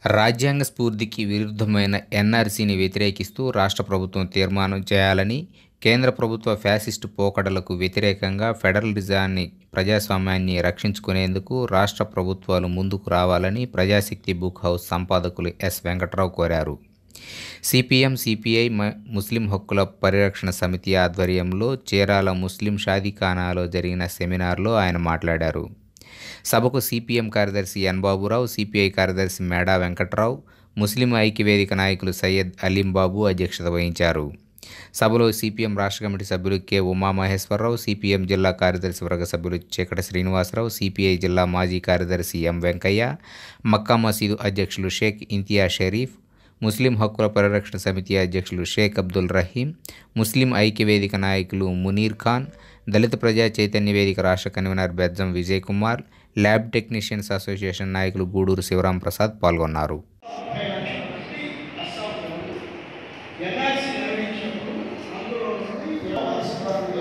రాజ్యాంగ స్ఫూర్తికి విరుద్ధమైన ఎన్ఆర్సీని వ్యతిరేకిస్తూ రాష్ట్ర ప్రభుత్వం తీర్మానం చేయాలని కేంద్ర ప్రభుత్వ ఫ్యాసిస్టు పోకడలకు వ్యతిరేకంగా ఫెడరలిజాన్ని ప్రజాస్వామ్యాన్ని రక్షించుకునేందుకు రాష్ట్ర ప్రభుత్వాలు ముందుకు రావాలని ప్రజాశక్తి బుక్ హౌస్ సంపాదకులు ఎస్ వెంకట్రావు కోరారు సిపిఎం సిపిఐ మ- ముస్లిం హక్కుల పరిరక్షణ సమితి ఆధ్వర్యంలో చీరాల ముస్లిం షాదీఖానాలో జరిగిన సెమినార్లో ఆయన మాట్లాడారు సభకు సిపిఎం కార్యదర్శి ఎన్ బాబురావు సిపిఐ కార్యదర్శి మేడా వెంకట్రావు ముస్లిం ఐక్యవేదిక నాయకులు సయ్యద్ అలీం బాబు అధ్యక్షత వహించారు సభలో సిపిఎం రాష్ట్ర కమిటీ సభ్యులు కె ఉమామహేశ్వరరావు సిపిఎం జిల్లా కార్యదర్శి వర్గ సభ్యులు చీకటి శ్రీనివాసరావు సిపిఐ జిల్లా మాజీ కార్యదర్శి ఎం వెంకయ్య మక్కా మసీదు అధ్యక్షులు షేక్ ఇంతియా షరీఫ్ ముస్లిం హక్కుల పరిరక్షణ సమితి అధ్యక్షులు షేక్ అబ్దుల్ రహీం ముస్లిం ఐక్యవేదిక నాయకులు మునీర్ ఖాన్ దళిత ప్రజా చైతన్య వేదిక రాష్ట్ర convener Bejjam Vijay Kumar lab technicians association నాయకులు గూడూరు శివరాం ప్రసాద్ పాల్గొన్నారు ఎన్ఆర్సీ నిర్వహించినప్పుడు అందులో నుండి వ్యవహారస్తులు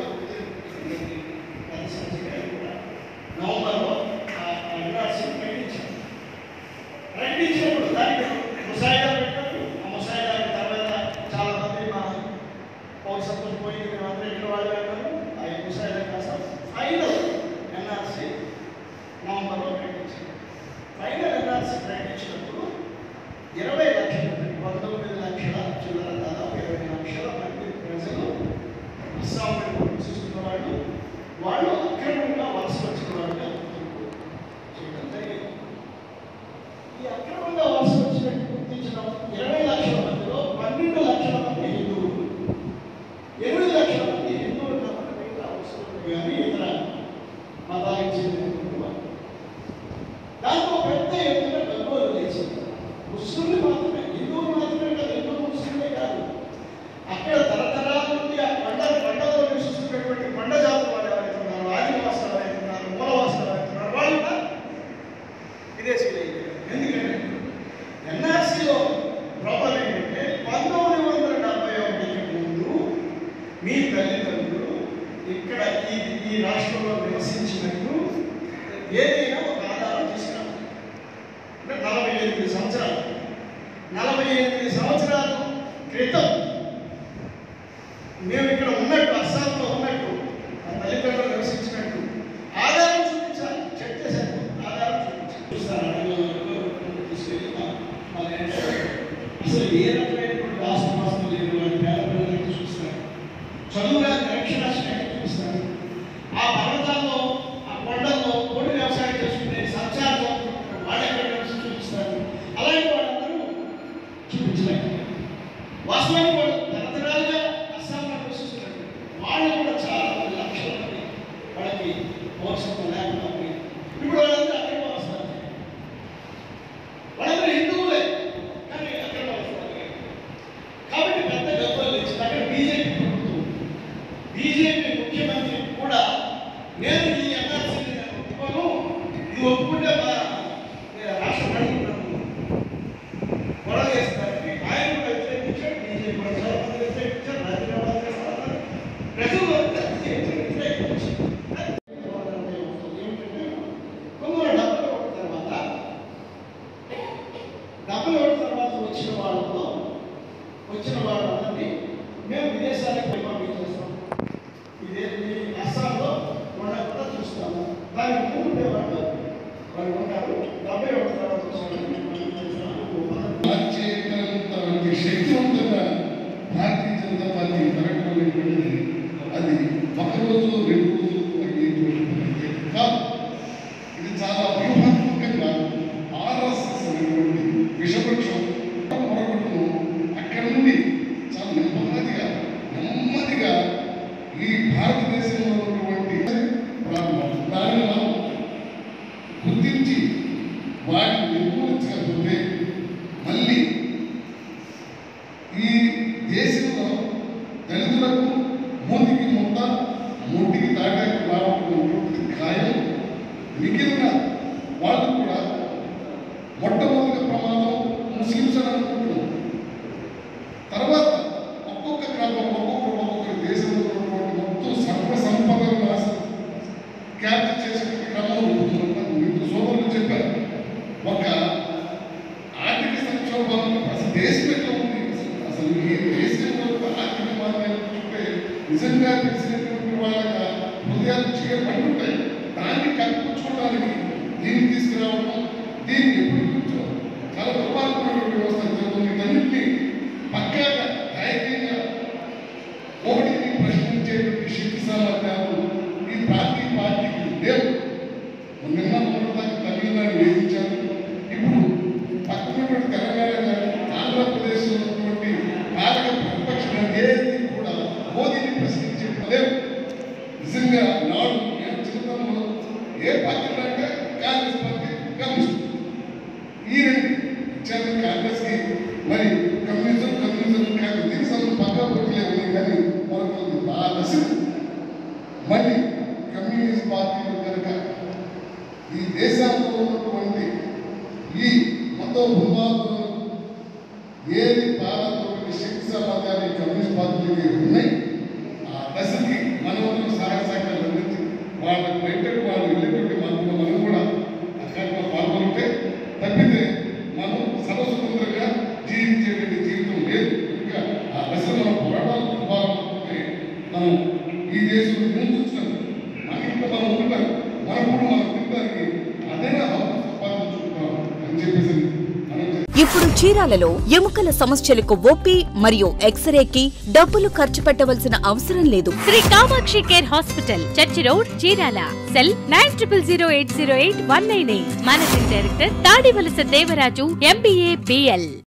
నవంబర్లో ఆ ఎన్ఆర్సీ ప్రకటించారు ప్రకటించినప్పుడు దానికి ముసాయిదా పెట్టారు ఆ ముసాయిదా తర్వాత చాలా మంది మా పౌరసత్వం పోయి మేమందరం ఇంట్లో వాళ్ళు అన్నారు ఆ ముసాయిదా కాస్త ఫైనల్ ఎన్ఆర్సీ నవంబర్లో ప్రకటించారు ఫైనల్ ఎన్ఆర్సీ ప్రకటించినప్పుడు ఇరవై లక్షల మంది పంతొమ్మిది లక్షల చిల్లర దాదాపు ఇరవై లక్షల మంది ప్రజలు అస్సాంలో నివసిస్తున్న వాళ్ళు వాళ్ళు అక్రమంగా వలస వచ్చిన వాళ్ళుగా గుర్తింపు చేయడం జరిగింది ఈ అక్రమంగా వలస వచ్చినట్టు గుర్తించిన ఇరవై లక్షల మందిలో పన్నెండు లక్షల మంది హిందువులు ఎనిమిది లక్షల మంది హిందువులు కాకుండా మిగతా ముస్లింలు కానీ ఇతర మతాలకు చెందినటువంటి వాళ్ళు దాంతో పెద్ద ఎత్తున గగ్గోలు లేచింది ముస్లింలు మాత్రమే హిందువులు మాత్రమే కాదు హిందువులు ముస్లింలే కాదు అక్కడ తరతరాల నుండి ఆ కొండ కొండలో నివసిస్తున్నటువంటి కొండ జాతుల వాళ్ళు ఎవరైతే ఉన్నారో ఆదివాసులు ఎవరైతే ఉన్నారో మూలవాసులు ఎవరైతే ఉన్నారో వాళ్ళు కూడా విదేశీయులు అయిపోయారు ఎందుకంటే ఎన్ఆర్సీలో ప్రాబ్లం ఏంటంటే పంతొమ్మిది వందల డెబ్బై ఒకటికి ముందు మీ తల్లిదండ్రులు ఇక్కడ ఈ ఈ రాష్ట్రంలో నివసించినట్టు ఏదైనా ఒక ఆధారం తీసుకురావాలి అంటే నలభై ఎనిమిది సంవత్సరాలు నలభై ఎనిమిది సంవత్సరాల క్రితం మేము ఇక్కడ ఉన్నట్టు అస్సాంలో ఉన్నట్టు మా తల్లిదండ్రులు నివసించినట్టు ఆధారం చూపించాలి చెక్ చేశాను ఆధారం చూపించాలి చూస్తాను అడవిలో తీసుకెళ్ళి మా- మా land లో అసలు ఏ రకమైనటువంటి వాస్తు వాస్తు లేని వాడి పేద పిల్లలకి చూపిస్తారు చదువుగా నిరక్షరాస్యత చూపిస్తారు ఆ పర్వతాల్లో ఆ కొండల్లో కోడి వ్యవసాయం చేసుకునే సంచారం వాళ్ళెక్కడ కలిసి చూపిస్తారు అలాంటి వాళ్ళందరూ చూపించలేక వాస్తవానికి వాళ్ళు తరతరాలుగా అస్సాంలో నివసిస్తున్నారు వాళ్ళు కూడా చాలా మంది లక్షల మంది వాళ్ళకి పౌరసత్వం లేకుండా పోయింది. ఇప్పుడు వాళ్ళందరూ అక్కడికి వస్తారు వాళ్ళందరూ హిందువులే కానీ అక్కడ వస్తారు కాబట్టి పెద్ద గొప్పలు తెచ్చింది అక్కడ బీజేపీ ప్రభుత్వం బీజేపీ ముఖ్యమంత్రి కూడా నేను ఈ ఎన్ఆర్సీని ఒప్పుకోను ఇది ఒప్పుకుంటే మా నేను రాష్ట్ర ప్రజలు గొడవ చేస్తారని ఆయన కూడా వ్యతిరేకించాడు బీజేపీ కూడా చాలా మంది వ్యతిరేకించారు రాజీనామా చేస్తారు ప్రజలు వ్యతిరేకించారు ఏమిటంటే కొందరు డబ్బులు ఇవ్వడం తర్వాత డబ్బులు ఇవ్వడం తర్వాత వచ్చిన వాళ్ళతో వచ్చిన వాళ్ళందరినీ మేము విదేశాలకు పోయి పంపించేస్తాం ఇదే ఈ అస్సాంలో ఉండకుండా చూస్తాము దానికి ముందు ఉండేవాళ్ళు వాళ్ళు ఉంటారు డబ్బై ఒక తర్వాత వచ్చిన వాళ్ళని మేము పంపించేస్తాము. మార్చేటంత శక్తివంతంగా భారతీయ జనతా పార్టీ పెరగడం అనేటువంటిది అది ఒక రోజు రెండు రోజులు అయ్యేటువంటి పని కాదు ఇది చాలా వ్యూహాత్మకంగా ఆర్ఎస్ఎస్ అనేటువంటి విషవృక్షం మరొకటి అక్కడి నుండి చాలా నెమ్మదిగా నెమ్మదిగా ఈ భారతదేశంలో ఉన్నటువంటి ప్రారంభం దానిని మనం గుర్తించి వాటిని నిర్మూలించకపోతే మళ్ళీ ఈ దేశంలో దళితులకు మూతికి ముద్ద మూటికి తాటి సంక్షోభం అసలు దేశం ఎట్లా ఉంది అసలు- అసలు ఈ దేశంలో ఆర్థిక మాంద్యాలు చూస్తే నిజంగా తెలిసినటువంటి వాళ్ళ హృదయాలు చేయబడుతుంటాయి దాన్ని కప్పించుకోవడానికి దీన్ని తీసుకురావడం దీన్ని ఎప్పుడు కూర్చో చాలా దుర్మార్గమైనటువంటి వ్యవస్థ జరుగుతుంది వీటన్నిటిని పక్కాగా ధైర్యంగా ఒకటిని ప్రశ్నించేటువంటి శక్తి సామర్థ్యాలు ఈ ప్రాంతీయ పార్టీకి లేవు నిన్న మొన్నటిదాకా తమిళనాడు వేధించారు ఇప్పుడు పక్కనటువంటి తెలంగాణ కానీ ఆంధ్రప్రదేశ్లో ఉన్నటువంటి పాలక ప్రతిపక్షం ఏది కూడా మోదీని ప్రశ్నించే లేవు నిజంగా నాడు నేను చిన్నతనంలో ఏ పార్టీ అంటే కాంగ్రెస్ పార్టీ కమ్యూనిస్ట్ ఈ రెండు ఇచ్చారు కాంగ్రెస్కి మరి కమ్యూనిజం కమ్యూనిజం కాదు దీనికి సంబంధం పక్క పోటీలే ఉన్నాయి కానీ మనకు ఆ దశ మళ్ళీ కమ్యూనిస్ట్ పార్టీలు కనుక ఈ దేశంలో ఉన్నటువంటి ఈ మొత్తం భూమాలను ఏది పాలనటువంటి శక్తి సామర్థ్యాలు ఈ కమ్యూనిస్ట్ పార్టీలకి ఉన్నాయి ఆ దశకి మనవంతులు సహాయ సహకారాలు అందించి వాళ్ళకి బయటకు వాళ్ళు వెళ్ళేటువంటి మార్గంలో మనం కూడా అక్కడ పాల్గొంటే తప్పితే మనం సర్వస్వతంత్రంగా జీవించేటువంటి జీవితం లేదు కనుక ఆ దశలో మనం పోరాటాలు పోరాడుతుంటే మనం ఈ దేశంలో ముందున్నాం మన ఇంట్లో మనం ఉంటాం మన కూడా మనం తినడానికి అదేనా హక్కు సంపాదించుకుంటాం అని చెప్పేసి మనం ఇప్పుడు చీరాలలో ఎముకల సమస్యలకు ఓపీ మరియు ఎక్స్రేకి డబ్బులు ఖర్చు పెట్టవలసిన అవసరం లేదు Sri Kamakshi care hospital church road Chirala cell nine triple zero eight zero eight one nine eight managing director Tadivalasa Devaraju MBA BL